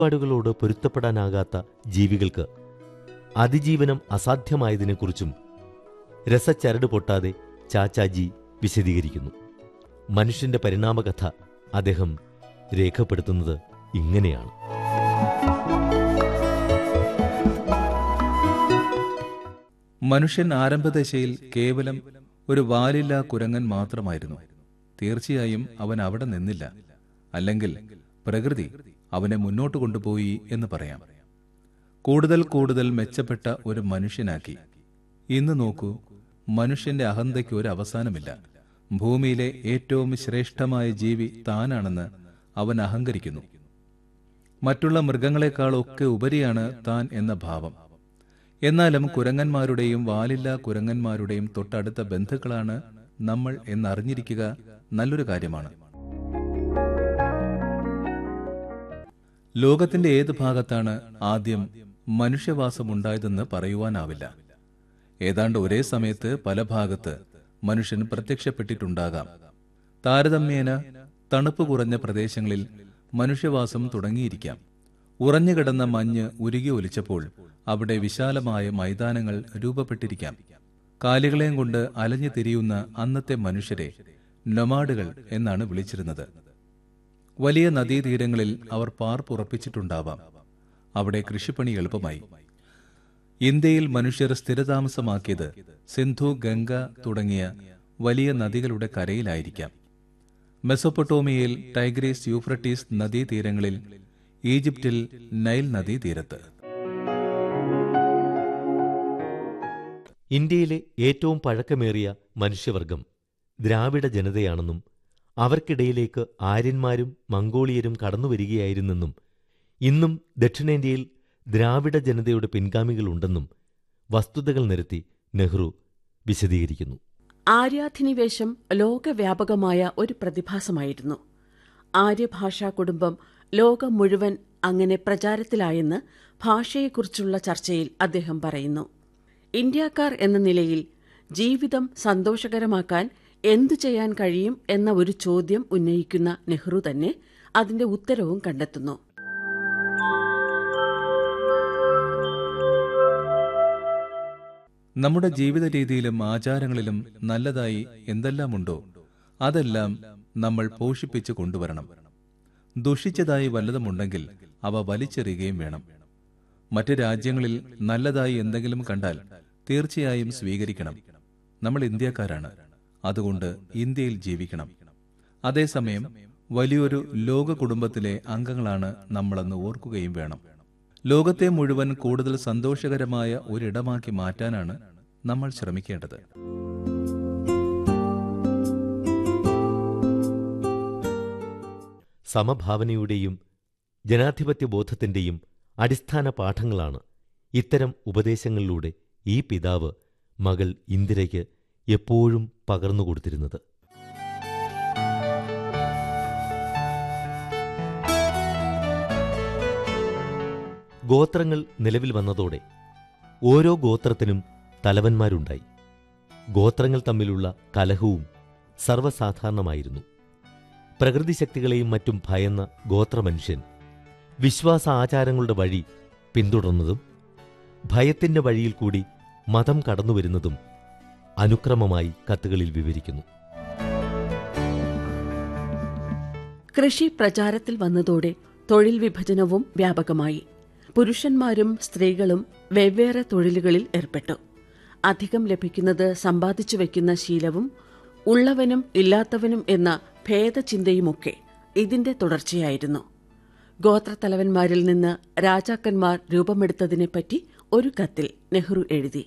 ചുറ്റുപാടുകളോട് പൊരുത്തപ്പെടാനാകാത്ത ജീവികൾക്ക് അതിജീവനം അസാധ്യമായതിനെക്കുറിച്ചും രസച്ചരട് പൊട്ടാതെ ചാച്ചാജി വിശദീകരിക്കുന്നു മനുഷ്യന്റെ പരിണാമകഥ അദ്ദേഹം രേഖപ്പെടുത്തുന്നത് ഇങ്ങനെയാണ് മനുഷ്യൻ ആരംഭദശയിൽ കേവലം ഒരു വാലില്ലാ കുരങ്ങൻ മാത്രമായിരുന്നു തീർച്ചയായും അവൻ അവിടെ നിന്നില്ല അല്ലെങ്കിൽ പ്രകൃതി അവനെ മുന്നോട്ട് കൊണ്ടുപോയി എന്ന് പറയാം കൂടുതൽ കൂടുതൽ മെച്ചപ്പെട്ട ഒരു മനുഷ്യനാക്കി ഇന്ന് നോക്കൂ മനുഷ്യന്റെ അഹന്തയ്ക്ക് ഒരു അവസാനമില്ല ഭൂമിയിലെ ഏറ്റവും ശ്രേഷ്ഠമായ ജീവി താനാണെന്ന് അവൻ അഹങ്കരിക്കുന്നു മറ്റുള്ള മൃഗങ്ങളെക്കാളൊക്കെ ഉപരിയാണ് താൻ എന്ന ഭാവം എന്നാലും കുരങ്ങന്മാരുടെയും വാലില്ലാ കുരങ്ങന്മാരുടെയും തൊട്ടടുത്ത ബന്ധുക്കളാണ് നമ്മൾ എന്നറിഞ്ഞിരിക്കുക നല്ലൊരു കാര്യമാണ് ലോകത്തിന്റെ ഏത് ഭാഗത്താണ് ആദ്യം മനുഷ്യവാസമുണ്ടായതെന്ന് പറയുവാനാവില്ല ഏതാണ്ട് ഒരേ സമയത്ത് പല ഭാഗത്ത് മനുഷ്യൻ പ്രത്യക്ഷപ്പെട്ടിട്ടുണ്ടാകാം താരതമ്യേന തണുപ്പ് കുറഞ്ഞ പ്രദേശങ്ങളിൽ മനുഷ്യവാസം തുടങ്ങിയിരിക്കാം ഉറഞ്ഞുകിടന്ന മഞ്ഞ് ഉരുകി ഒലിച്ചപ്പോൾ അവിടെ വിശാലമായ മൈതാനങ്ങൾ രൂപപ്പെട്ടിരിക്കാം കാലികളെയും കൊണ്ട് അലഞ്ഞു തിരിയുന്ന അന്നത്തെ മനുഷ്യരെ നൊമാഡുകൾ എന്നാണ് വിളിച്ചിരുന്നത് വലിയ നദീതീരങ്ങളിൽ അവർ പാർപ്പുറപ്പിച്ചിട്ടുണ്ടാവാം അവിടെ കൃഷിപ്പണി എളുപ്പമായി ഇന്ത്യയിൽ മനുഷ്യർ സ്ഥിരതാമസമാക്കിയത് സിന്ധു ഗംഗ തുടങ്ങിയ വലിയ നദികളുടെ കരയിലായിരിക്കാം മെസൊപ്പൊട്ടോമിയയിൽ ടൈഗ്രീസ് യൂഫ്രട്ടീസ് നദീതീരങ്ങളിൽ ഈജിപ്തിൽ നൈൽ നദീതീരത്ത് ഇന്ത്യയിലെ ഏറ്റവും പഴക്കമേറിയ മനുഷ്യവർഗം ദ്രാവിഡ ജനതയാണെന്നും അവർക്കിടയിലേക്ക് ആര്യന്മാരും മംഗോളിയരും കടന്നുവരികയായിരുന്നെന്നും ഇന്നും ദക്ഷിണേന്ത്യയിൽ ദ്രാവിഡ ജനതയുടെ പിൻഗാമികളുണ്ടെന്നും വസ്തുതകൾ നിരത്തി നെഹ്റു വിശദീകരിക്കുന്നു ആര്യാധിനിവേശം ലോകവ്യാപകമായ ഒരു പ്രതിഭാസമായിരുന്നു ആര്യഭാഷാ കുടുംബം ലോകം മുഴുവൻ അങ്ങനെ പ്രചാരത്തിലായെന്ന് ഭാഷയെക്കുറിച്ചുള്ള ചർച്ചയിൽ അദ്ദേഹം പറയുന്നു ഇന്ത്യക്കാർ എന്ന നിലയിൽ ജീവിതം സന്തോഷകരമാക്കാൻ എന്തു ചെയ്യാൻ കഴിയും എന്ന ഒരു ചോദ്യം ഉന്നയിക്കുന്ന നെഹ്റു തന്നെ അതിന്റെ ഉത്തരവും കണ്ടെത്തുന്നു നമ്മുടെ ജീവിത രീതിയിലും ആചാരങ്ങളിലും നല്ലതായി എന്തെല്ലാമുണ്ടോ അതെല്ലാം നമ്മൾ പോഷിപ്പിച്ചു കൊണ്ടുവരണം ദുഷിച്ചതായി വല്ലതുമുണ്ടെങ്കിൽ അവ വലിച്ചെറിയുകയും വേണം മറ്റ് രാജ്യങ്ങളിൽ നല്ലതായി എന്തെങ്കിലും കണ്ടാൽ തീർച്ചയായും സ്വീകരിക്കണം നമ്മൾ ഇന്ത്യക്കാരാണ് അതുകൊണ്ട് ഇന്ത്യയിൽ ജീവിക്കണം അതേസമയം വലിയൊരു ലോക കുടുംബത്തിലെ അംഗങ്ങളാണ് നമ്മളെന്ന് ഓർക്കുകയും വേണം ലോകത്തെ മുഴുവൻ കൂടുതൽ സന്തോഷകരമായ ഒരിടമാക്കി മാറ്റാനാണ് നമ്മൾ ശ്രമിക്കേണ്ടത് സമഭാവനയുടെയും ജനാധിപത്യ ബോധത്തിന്റെയും അടിസ്ഥാന പാഠങ്ങളാണ് ഇത്തരം ഉപദേശങ്ങളിലൂടെ ഈ പിതാവ് മകൾ ഇന്ദിരയ്ക്ക് എപ്പോഴും പകർന്നുകൊടുത്തിരുന്നത് ഗോത്രങ്ങൾ നിലവിൽ വന്നതോടെ ഓരോ ഗോത്രത്തിനും തലവന്മാരുണ്ടായി ഗോത്രങ്ങൾ തമ്മിലുള്ള കലഹവും സർവ്വസാധാരണമായിരുന്നു പ്രകൃതിശക്തികളെയും മറ്റും ഭയന്ന ഗോത്രമനുഷ്യൻ വിശ്വാസ ആചാരങ്ങളുടെ വഴി പിന്തുടർന്നതും ഭയത്തിന്റെ വഴിയിൽ കൂടി മതം കടന്നുവരുന്നതും അനുക്രമമായി കത്തുകളിൽ വിവരിക്കുന്നു കൃഷി പ്രചാരത്തിൽ വന്നതോടെ തൊഴിൽ വിഭജനവും വ്യാപകമായി പുരുഷന്മാരും സ്ത്രീകളും വെവ്വേറെ തൊഴിലുകളിൽ ഏർപ്പെട്ടു അധികം ലഭിക്കുന്നത് സമ്പാദിച്ചു വയ്ക്കുന്ന ശീലവും ഉള്ളവനും ഇല്ലാത്തവനും എന്ന ഭേദചിന്തയുമൊക്കെ ഇതിന്റെ തുടർച്ചയായിരുന്നു ഗോത്രത്തലവന്മാരിൽ നിന്ന് രാജാക്കന്മാർ രൂപമെടുത്തതിനെപ്പറ്റി ഒരു കത്തിൽ നെഹ്റു എഴുതി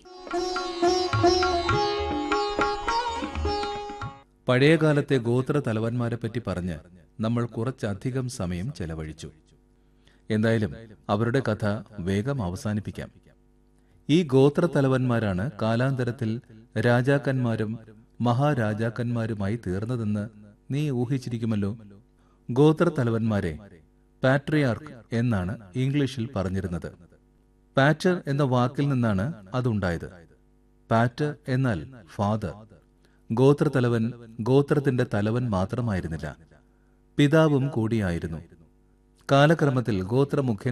പഴയകാലത്തെ ഗോത്ര തലവന്മാരെ പറ്റി പറഞ്ഞ് നമ്മൾ കുറച്ചധികം സമയം ചെലവഴിച്ചു എന്തായാലും അവരുടെ കഥ വേഗം അവസാനിപ്പിക്കാം ഈ ഗോത്ര തലവന്മാരാണ് കാലാന്തരത്തിൽ രാജാക്കന്മാരും മഹാരാജാക്കന്മാരുമായി തീർന്നതെന്ന് നീ ഊഹിച്ചിരിക്കുമല്ലോ ഗോത്ര തലവന്മാരെ പാട്രിയാർക്ക് എന്നാണ് ഇംഗ്ലീഷിൽ പറഞ്ഞിരുന്നത് പാറ്റർ എന്ന വാക്കിൽ നിന്നാണ് അതുണ്ടായത് പാറ്റർ എന്നാൽ ഫാദർ ഗോത്രതലവൻ ഗോത്രത്തിന്റെ തലവൻ മാത്രമായിരുന്നില്ല പിതാവും കൂടിയായിരുന്നു കാലക്രമത്തിൽ ഗോത്രമുഖ്യൻ